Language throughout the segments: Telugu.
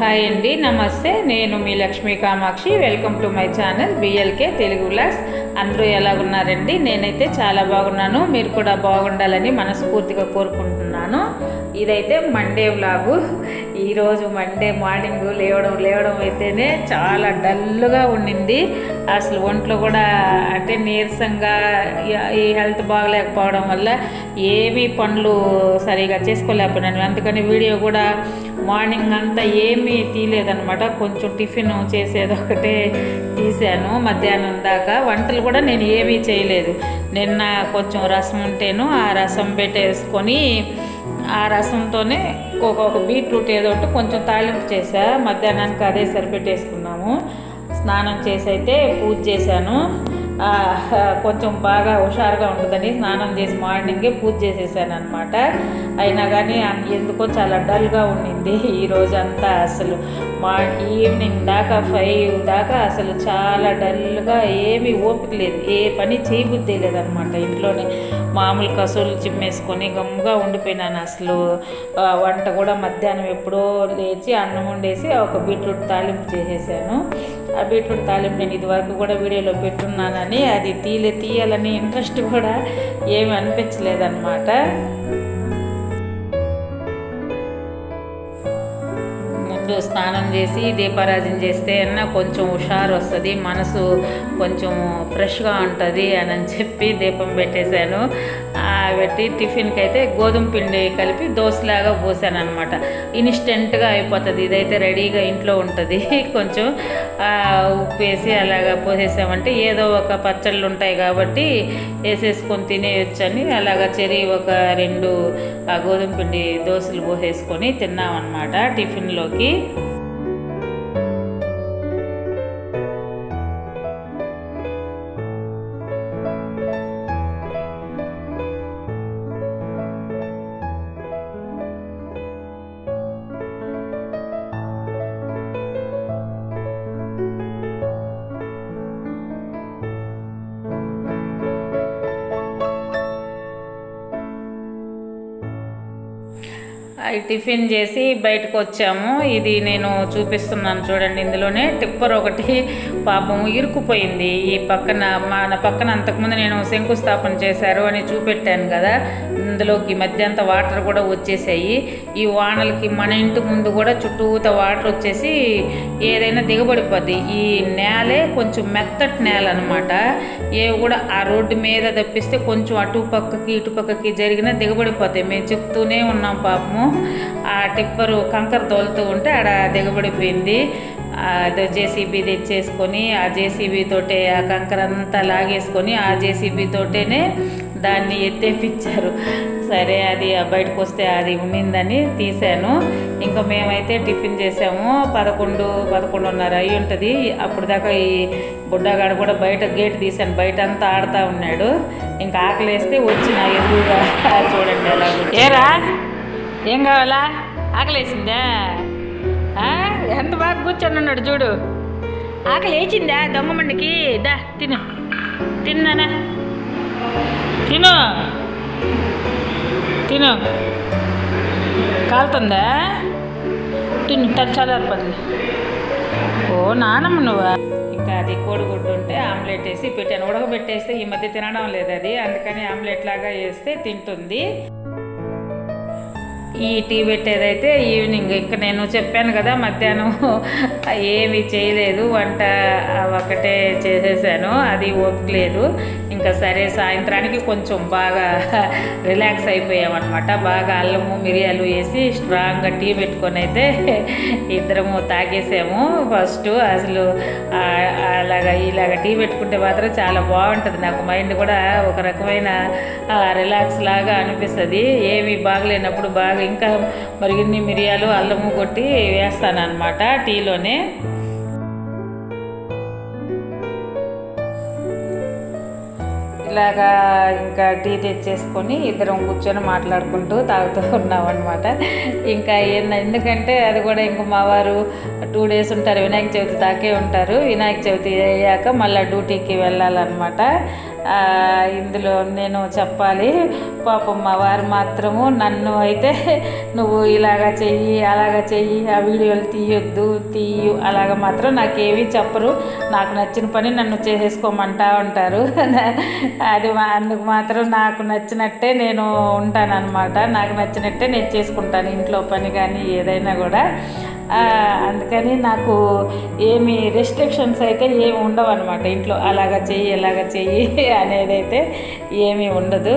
హాయ్ అండి నమస్తే నేను మీ Lakshmi Kamakshi welcome to my channel BLK Telugu vlogs అందరూ ఎలా ఉన్నారండి నేనైతే చాలా బాగున్నాను మీరు కూడా బాగుండాలని మనస్ఫూర్తిగా కోరుకుంటున్నాను ఇదైతే మండే వ్లాగు ఈరోజు మండే మార్నింగ్ లేవడం లేవడం అయితేనే చాలా డల్గా ఉండింది అసలు ఒంట్లో కూడా అంటే నీరసంగా ఈ- ఈ హెల్త్ బాగలేకపోవడం వల్ల ఏమీ పనులు సరిగా చేసుకోలేకపోయినాను అందుకని వీడియో కూడా మార్నింగ్ అంతా ఏమీ తీయలేదనమాట కొంచెం టిఫిన్ చేసేది ఒకటే తీసాను మధ్యాహ్నం దాకా వంటలు కూడా నేను ఏమీ చేయలేదు నిన్న కొంచెం రసం ఉంటేను ఆ రసం పెట్టేసుకొని ఆ రసంతోనే ఒక్కొక్క బీట్రూట్ ఏదో ఒకటి కొంచెం తాలింపు చేసా మధ్యాహ్నానికి అదే సరిపెట్టేసుకున్నాము స్నానం చేసి అయితే పూజ చేశాను ఆ, కొంచెం బాగా హుషారుగా ఉంటుందని స్నానం చేసి మార్నింగే పూజ చేసేసాను అనమాట అయినా కానీ అన్- ఎందుకో చాలా డల్గా ఉండింది ఈ రోజు అంతా అసలు మా ఈవినింగ్ దాకా ఫైవ్ దాకా అసలు చాలా డల్గా ఏమీ ఓపిక లేదు ఏ పని చేయబుద్ధి లేదనమాట ఇంట్లోనే మామూలు కసులు చిమ్మేసుకొని గమ్ముగా ఉండిపోయినాను అసలు ఆ, వంట కూడా మధ్యాహ్నం ఎప్పుడో లేచి అన్నం వండేసి ఒక బీట్రూట్ తాలింపు చేసేసాను ఆ బీట్రూట్ తాలింపు నేను ఇదివరకు కూడా వీడియోలో పెట్టున్నానని అది తీలే తీయాలని ఇంట్రెస్ట్ కూడా ఏమి అనిపించలేదన్నమాట ముందు స్నానం చేసి దీపారాజన చేస్తే అన్న కొంచెం హుషారు వస్తుంది మనసు కొంచెం ఫ్రెష్గా ఉంటుంది అని అని చెప్పి దీపం పెట్టేశాను ఆ, పెట్టి టిఫిన్కి అయితే గోధుమ పిండి కలిపి దోశలాగా పోసాను అనమాట ఇన్స్టెంట్గా అయిపోతుంది ఇదైతే రెడీగా ఇంట్లో ఉంటుంది కొంచెం ఆ, ఉప్పు వేసి అలాగా పోసేసామంటే ఏదో ఒక పచ్చళ్ళు ఉంటాయి కాబట్టి వేసేసుకొని తినేయొచ్చని అలాగా చెరి ఒక రెండు ఆ గోధుమ పిండి దోశలు పోసేసుకొని తిన్నామన్నమాట టిఫిన్లోకి అవి టిఫిన్ చేసి బయటకు వచ్చాము ఇది నేను చూపిస్తున్నాను చూడండి ఇందులోనే టిప్పర్ ఒకటి పాపం ఇరుక్కుపోయింది ఈ పక్కన మన పక్కన అంతకుముందు నేను శంకుస్థాపన చేశారు అని చూపెట్టాను కదా ఇందులోకి ఈ మధ్య అంతా వాటర్ కూడా వచ్చేసాయి ఈ వానలకి మన ఇంటి ముందు కూడా చుట్టూత వాటర్ వచ్చేసి ఏదైనా దిగబడిపోద్ది ఈ నేలే కొంచెం మెత్తటి నేల అనమాట ఏ కూడా ఆ రోడ్డు మీద తప్పిస్తే కొంచెం అటు పక్కకి ఇటు పక్కకి జరిగిన దిగబడిపోతాయి మేము చెప్తూనే ఉన్నాం పాపము ఆ టిప్పరు కంకర తోలుతూ ఉంటే ఆడ దిగబడిపోయింది అదో జేసీబీ తెచ్చేసుకొని ఆ జేసీబీ తోటే ఆ కంకర అంతా లాగేసుకొని ఆ జేసీబీ తోటేనే దాన్ని ఎత్తేపించారు సరే అది ఆ బయటకు వస్తే అది ఉండిందని తీసాను ఇంకా మేమైతే టిఫిన్ చేసాము పదకొండు పదకొండున్నర అయి ఉంటుంది అప్పుడు దాకా ఈ బుడ్డగాడు కూడా బయట గేట్ తీసాను బయట అంతా ఆడుతూ ఉన్నాడు ఇంకా ఆకలేస్తే వచ్చిన ఎదురుగా చూడండి ఎలా ఉంది. ఏరా ఏం కావాలా ఆకలేసిందా ఆ? ఎంత బాగా కూర్చొని ఉన్నాడు చూడు ఆకలి వేసిందా దొంగమండికి దా తిను తిన్నానా తిను తిను కాలుతుందా తిను తచ్చాలర్పది ఓ నానమ్మ నువ్వా ఇంకా అది కోడిగుడ్డు ఉంటే ఆమ్లెట్ వేసి పెట్టాను ఉడకబెట్టేస్తే ఈ మధ్య తినడం లేదు అది అందుకని ఆమ్లెట్ లాగా వేస్తే తింటుంది ఈ టీ పెట్టేదైతే ఈవినింగ్ ఇంకా నేను చెప్పాను కదా మధ్యాహ్నం ఏమి చేయలేదు వంట ఒకటే చేసేసాను అది ఓపిక లేదు ఇంకా సరే సాయంత్రానికి కొంచెం బాగా రిలాక్స్ అయిపోయామన్నమాట బాగా అల్లము మిరియాలు వేసి స్ట్రాంగ్గా టీ పెట్టుకొని అయితే ఇద్దరము తాగేసాము ఫస్ట్ అసలు ఆ, అలాగా ఇలాగ టీ పెట్టుకుంటే మాత్రం చాలా బాగుంటుంది నాకు మైండ్ కూడా ఒక రకమైన రిలాక్స్ లాగా అనిపిస్తుంది ఏమి బాగలేనప్పుడు బాగా ఇంకా మరిగిన్ని మిరియాలు అల్లము కొట్టి వేస్తాను అనమాట టీలోనే ఇలాగా ఇంకా టీ తెచ్చేసుకొని ఇద్దరం కూర్చొని మాట్లాడుకుంటూ తాగుతూ ఉన్నాం అనమాట ఇంకా ఏంద- ఎందుకంటే అది కూడా ఇంకా మా వారు టూ డేస్ ఉంటారు వినాయక చవితి దాకే ఉంటారు వినాయక చవితి అయ్యాక మళ్ళీ డ్యూటీకి వెళ్ళాలన్నమాట ఆ, ఇందులో నేను చెప్పాలి పాపం మా వారు మాత్రము నన్ను అయితే నువ్వు ఇలాగా చెయ్యి అలాగా చెయ్యి ఆ వీడియోలు తీయొద్దు తీయు అలాగ మాత్రం నాకేమీ చెప్పరు నాకు నచ్చిన పని నన్ను చేసేసుకోమంటా ఉంటారు అది మా- అందుకు మాత్రం నాకు నచ్చినట్టే నేను ఉంటానన్నమాట నాకు నచ్చినట్టే నేను చేసుకుంటాను ఇంట్లో పని కానీ ఏదైనా కూడా ఆ, అందుకని నాకు ఏమి రెస్ట్రిక్షన్స్ అయితే ఏమి ఉండవు అనమాట ఇంట్లో అలాగ చెయ్యి ఇలాగ చెయ్యి అనేది అయితే ఏమీ ఉండదు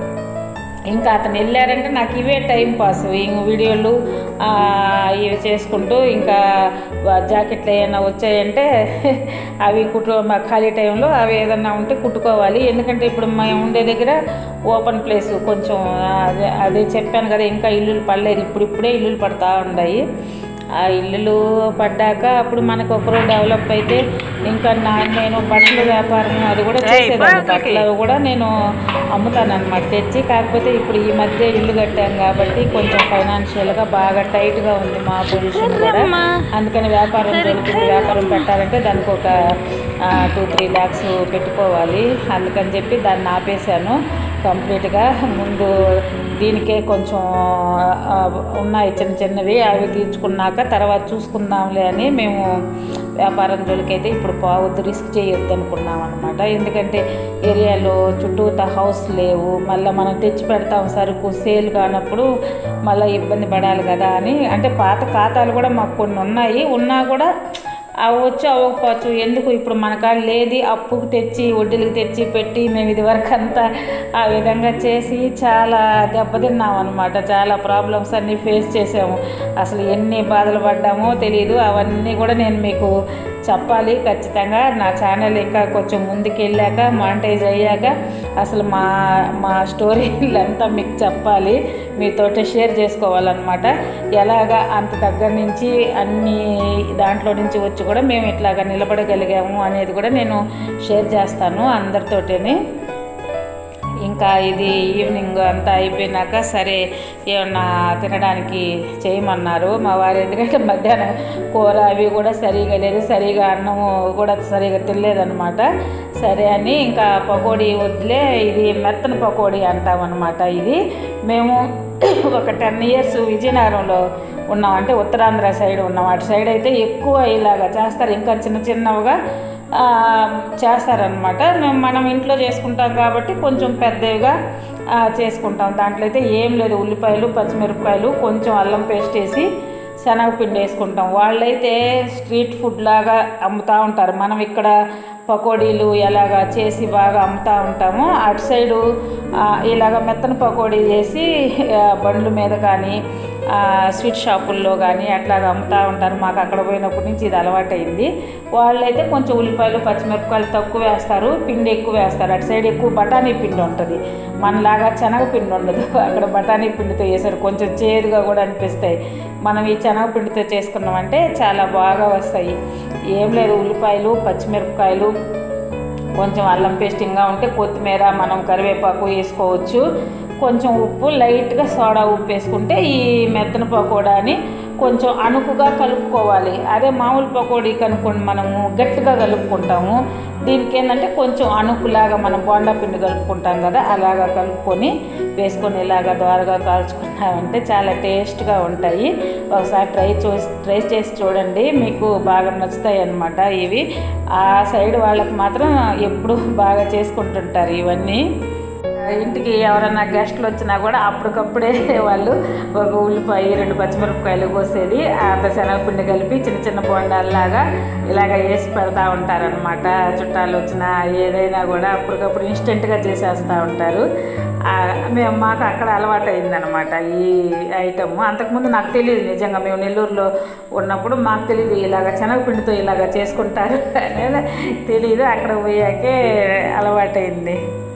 ఇంకా అతను వెళ్ళారంటే నాకు ఇవే టైం పాస్ ఇంక వీడియోలు ఆ, ఇవి చేసుకుంటూ ఇంకా వా- జాకెట్లు ఏమైనా వచ్చాయంటే అవి కుట్టు మా ఖాళీ టైంలో అవి ఏదన్నా ఉంటే కుట్టుకోవాలి ఎందుకంటే ఇప్పుడు మేము ఉండే దగ్గర ఓపెన్ ప్లేస్ కొంచెం అదే అదే చెప్పాను కదా ఇంకా ఇల్లులు పడలేదు ఇప్పుడిప్పుడే ఇల్లులు పడతా ఉన్నాయి ఆ ఇల్లులు పడ్డాక అప్పుడు మనకు ఒకరు డెవలప్ అయితే ఇంకా నా నేను బట్టల వ్యాపారం అది కూడా చేసేదాన్ని బట్టలు అవి కూడా నేను అమ్ముతాను అనమాట తెచ్చి కాకపోతే ఇప్పుడు ఈ మధ్య ఇల్లు కట్టాం కాబట్టి కొంచెం ఫైనాన్షియల్గా బాగా టైట్గా ఉంది మా పొజిషన్ కూడా అందుకని వ్యాపారం జరుగుతుంది వ్యాపారం పెట్టాలంటే దానికి ఒక టూ త్రీ ల్యాక్స్ పెట్టుకోవాలి అందుకని చెప్పి దాన్ని ఆపేశాను కంప్లీట్గా ముందు దీనికే కొంచెం ఆ, ఉన్నాయి చిన్న చిన్నవి అవి తీర్చుకున్నాక తర్వాత చూసుకుందాంలే అని మేము వ్యాపారం జోలికైతే ఇప్పుడు పోవద్దు రిస్క్ చేయొద్దు అనుకున్నాం అనమాట ఎందుకంటే ఏరియాలో చుట్టూత హౌస్ లేవు మళ్ళీ మనం తెచ్చి పెడతాం సరుకు సేల్ కానప్పుడు మళ్ళీ ఇబ్బంది పడాలి కదా అని అంటే పాత ఖాతాలు కూడా మాకు కొన్ని ఉన్నాయి ఉన్నా కూడా అవ్వచ్చు అవ్వకపోవచ్చు ఎందుకు ఇప్పుడు మన కాడ లేది అప్పుకు తెచ్చి వడ్డీలకు తెచ్చి పెట్టి మేము ఇది వరకు అంతా ఆ విధంగా చేసి చాలా దెబ్బతిన్నాం అనమాట చాలా ప్రాబ్లమ్స్ అన్నీ ఫేస్ చేసాము అసలు ఎన్ని బాధలు పడ్డామో తెలియదు అవన్నీ కూడా నేను మీకు చెప్పాలి ఖచ్చితంగా నా ఛానల్ ఇంకా కొంచెం ముందుకు వెళ్ళాక మానిటైజ్ అయ్యాక అసలు మా మా స్టోరీలంతా మీకు చెప్పాలి మీతోటి షేర్ చేసుకోవాలన్నమాట ఎలాగా అంత దగ్గర నుంచి అన్ని దాంట్లో నుంచి వచ్చి కూడా మేము ఇట్లాగా నిలబడగలిగాము అనేది కూడా నేను షేర్ చేస్తాను అందరితోటిని ఇంకా ఇది ఈవినింగ్ అంతా అయిపోయినాక సరే ఏమన్నా తినడానికి చేయమన్నారు మా వారు ఎందుకంటే మధ్యాహ్నం కూర అవి కూడా సరిగా లేదు సరిగా అన్నము కూడా సరిగా తినలేదన్నమాట సరే అని ఇంకా పకోడీ వదిలే ఇది మెత్తన పకోడీ అంటామన్నమాట ఇది మేము ఒక టెన్ ఇయర్స్ విజయనగరంలో ఉన్నాం అంటే ఉత్తరాంధ్ర సైడ్ ఉన్నాం అటు సైడ్ అయితే ఎక్కువ ఇలాగా చేస్తారు ఇంకా చిన్న చిన్నవిగా ఆ, చేస్తారనమాట మేము మనం ఇంట్లో చేసుకుంటాం కాబట్టి కొంచెం పెద్దవిగా ఆ, చేసుకుంటాం దాంట్లో అయితే ఏం లేదు ఉల్లిపాయలు పచ్చిమిరపకాయలు కొంచెం అల్లం పేస్ట్ వేసి శనగపిండి వేసుకుంటాం వాళ్ళైతే స్ట్రీట్ ఫుడ్ లాగా అమ్ముతూ ఉంటారు మనం ఇక్కడ పకోడీలు ఎలాగా చేసి బాగా అమ్ముతూ ఉంటాము అటు సైడు ఆ, ఇలాగ మెత్తన పకోడీ చేసి ఆ, బండ్ల మీద కానీ ఆ, స్వీట్ షాపుల్లో కానీ అట్లాగా అమ్ముతూ ఉంటారు మాకు అక్కడ పోయినప్పటి నుంచి ఇది అలవాటైంది వాళ్ళైతే కొంచెం ఉల్లిపాయలు పచ్చిమిరపకాయలు తక్కువ వేస్తారు పిండి ఎక్కువ వేస్తారు అటు సైడ్ ఎక్కువ బఠానీ పిండి ఉంటుంది మనలాగా శనగపిండి ఉండదు అక్కడ బఠానీ పిండితో వేసారు కొంచెం చేదుగా కూడా అనిపిస్తాయి మనం ఈ శనగపిండితో చేసుకున్నామంటే చాలా బాగా వస్తాయి ఏం లేదు ఉల్లిపాయలు పచ్చిమిరపకాయలు కొంచెం అల్లం పేస్టింగ్గా ఉంటే కొత్తిమీర మనం కరివేపాకు వేసుకోవచ్చు కొంచెం ఉప్పు లైట్గా సోడా ఉప్పు వేసుకుంటే ఈ మెత్తన పకోడాని కొంచెం అణుకుగా కలుపుకోవాలి అదే మామూలు పకోడీ కనుక్కోండి మనము గట్టిగా కలుపుకుంటాము దీనికి ఏంటంటే కొంచెం అణుకులాగా మనం బోండా పిండి కలుపుకుంటాం కదా అలాగా కలుపుకొని వేసుకొని ఇలాగా ద్వారగా కాల్చుకున్నామంటే చాలా టేస్ట్గా ఉంటాయి ఒకసారి ట్రై చూసి ట్రై చేసి చూడండి మీకు బాగా నచ్చుతాయి అన్నమాట ఇవి ఆ సైడ్ వాళ్ళకి మాత్రం ఎప్పుడు బాగా చేసుకుంటుంటారు ఇవన్నీ ఇంటికి ఎవరన్నా గెస్ట్లు వచ్చినా కూడా అప్పటికప్పుడే వాళ్ళు ఒక ఉల్లిపాయ రెండు పచ్చిమిరపకాయలు కోసేది అంత శనగపిండి కలిపి చిన్న చిన్న బొండాల్లాగా ఇలాగ వేసి పెడతా ఉంటారనమాట చుట్టాలు వచ్చినా ఏదైనా కూడా అప్పటికప్పుడు ఇన్స్టెంట్గా చేసేస్తూ ఉంటారు ఆ, మేము మాకు అక్కడ అలవాటు అయిందనమాట ఈ ఐటమ్ అంతకుముందు నాకు తెలియదు నిజంగా మేము నెల్లూరులో ఉన్నప్పుడు మాకు తెలియదు ఇలాగ శనగపిండితో ఇలాగ చేసుకుంటారు అనేది తెలియదు అక్కడ పోయాకే అలవాటైంది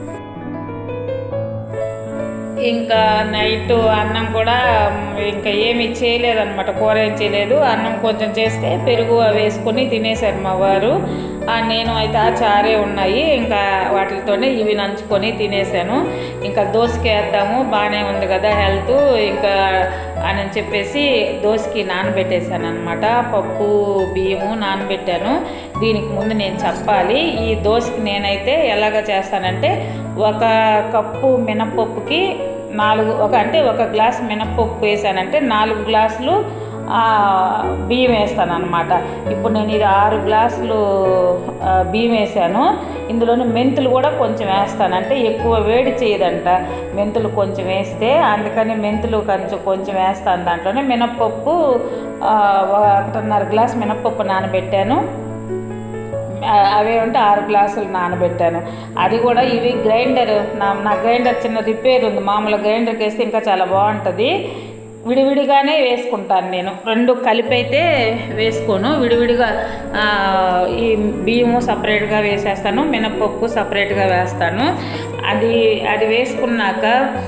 ఇంకా నైట్ అన్నం కూడా మ్, ఇంకా ఏమీ చేయలేదన్నమాట కూర ఏం చేయలేదు అన్నం కొంచెం చేస్తే పెరుగు అవి వేసుకొని తినేశారు మా వారు ఆ, నేను అయితే ఆ చారే ఉన్నాయి ఇంకా వాటితోనే ఇవి నంచుకొని తినేసాను ఇంకా దోసకి వేద్దాము బాగానే ఉంది కదా హెల్త్ ఇంకా అని చెప్పేసి దోసకి నానబెట్టేశాను అనమాట పప్పు బియ్యము నానబెట్టాను దీనికి ముందు నేను చెప్పాలి ఈ దోశకి నేనైతే ఎలాగ చేస్తానంటే ఒక కప్పు మినపప్పుకి నాలుగు ఒక అంటే ఒక గ్లాస్ మినపప్పు వేసానంటే నాలుగు గ్లాసులు ఆ, బియ్యం వేస్తాను అనమాట ఇప్పుడు నేను ఇది ఆరు గ్లాసులు ఆ, బియ్యం వేసాను ఇందులోనే మెంతులు కూడా కొంచెం వేస్తాను అంటే ఎక్కువ వేడి చేయదంట మెంతులు కొంచెం వేస్తే అందుకని మెంతులు కొంచెం కొంచెం వేస్తాను దాంట్లోనే మినప్పప్పు ఆ, ఒకటిన్నర గ్లాస్ మినప్పప్పు నానబెట్టాను అవే ఉంటే ఆరు గ్లాసులు నానబెట్టాను అది కూడా ఇవి గ్రైండర్ నా నా గ్రైండర్ చిన్న రిపేర్ ఉంది మామూలు గ్రైండర్కి వేస్తే ఇంకా చాలా బాగుంటుంది విడివిడిగానే వేసుకుంటాను నేను రెండు కలిపి అయితే వేసుకోను విడివిడిగా ఆ, ఈ బియ్యము సపరేట్గా వేసేస్తాను మినపప్పు సపరేట్గా వేస్తాను అది అది వేసుకున్నాక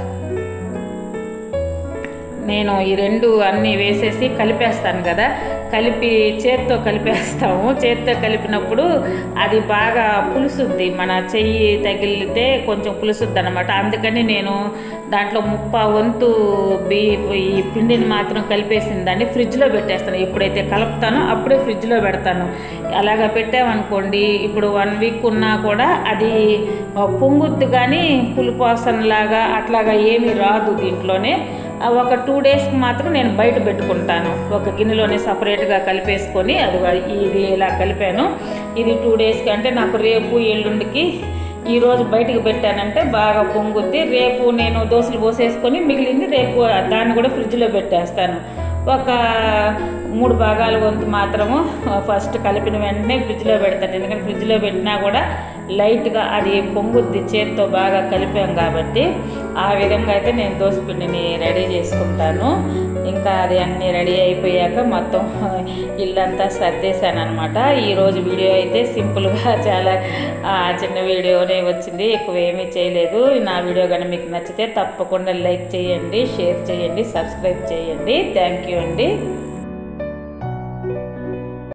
నేను ఈ రెండు అన్నీ వేసేసి కలిపేస్తాను కదా కలిపి చేత్తో కలిపేస్తాము చేత్తో కలిపినప్పుడు అది బాగా పులుసుద్ది మన చెయ్యి తగిలితే కొంచెం పులుసుద్ది అనమాట అందుకని నేను దాంట్లో ముప్పా వంతు బి ఈ పిండిని మాత్రం కలిపేసిన దాన్ని ఫ్రిడ్జ్లో పెట్టేస్తాను ఎప్పుడైతే కలుపుతానో అప్పుడే ఫ్రిడ్జ్లో పెడతాను అలాగా పెట్టామనుకోండి ఇప్పుడు వన్ వీక్ ఉన్నా కూడా అది పొంగుద్ది కానీ పులిపోసనలాగా అట్లాగా ఏమీ రాదు దీంట్లోనే ఆ ఒక టూ డేస్కి మాత్రం నేను బయట పెట్టుకుంటాను ఒక గిన్నెలోనే సపరేట్గా కలిపేసుకొని అది ఇది ఇలా కలిపాను ఇది టూ డేస్కి అంటే నాకు రేపు ఎల్లుండికి ఈరోజు బయటికి పెట్టానంటే బాగా పొంగుద్ది రేపు నేను దోశలు పోసేసుకొని మిగిలింది రేపు దాన్ని కూడా ఫ్రిడ్జ్లో పెట్టేస్తాను ఒక మూడు భాగాల వంతు మాత్రము ఫస్ట్ కలిపిన వెంటనే ఫ్రిడ్జ్లో పెడతాను ఎందుకంటే ఫ్రిడ్జ్లో పెట్టినా కూడా లైట్గా అది పొంగుద్ది చేత్తో బాగా కలిపాం కాబట్టి ఆ విధంగా అయితే నేను దోశపిండిని రెడీ చేసుకుంటాను ఇంకా అది అన్నీ రెడీ అయిపోయాక మొత్తం ఇల్లంతా సర్దేశాను అనమాట ఈరోజు వీడియో అయితే సింపుల్గా చాలా ఆ, చిన్న వీడియోనే వచ్చింది ఎక్కువ ఏమీ చేయలేదు నా వీడియో కానీ మీకు నచ్చితే తప్పకుండా లైక్ చేయండి షేర్ చేయండి సబ్స్క్రైబ్ చేయండి థ్యాంక్ యూ అండి